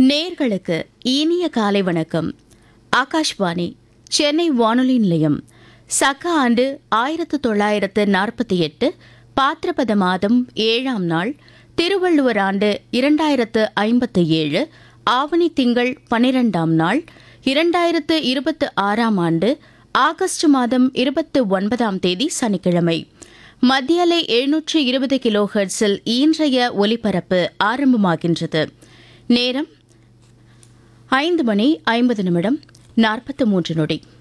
நேர்களுக்கு இனிய காலை வணக்கம் ஆகாஷ்வாணி சென்னை வானொலி நிலையம் சக ஆண்டு ஆயிரத்து தொள்ளாயிரத்து நாற்பத்தி எட்டு பாத்திரபத மாதம் ஏழாம் நாள் திருவள்ளுவர் ஆண்டு இரண்டாயிரத்து ஐம்பத்து ஏழு ஆவணி திங்கள் பனிரெண்டாம் நாள் இரண்டாயிரத்து இருபத்து ஆறாம் ஆண்டு ஆகஸ்ட் மாதம் இருபத்து ஒன்பதாம் தேதி சனிக்கிழமை மத்தியலை எழுநூற்று இருபது கிலோ ஹெர்ட்ஸில் இன்றைய ஒலிபரப்பு ஆரம்பமாகின்றது நேரம் ஐந்து மணி ஐம்பது நிமிடம் நாற்பத்து மூன்று நொடி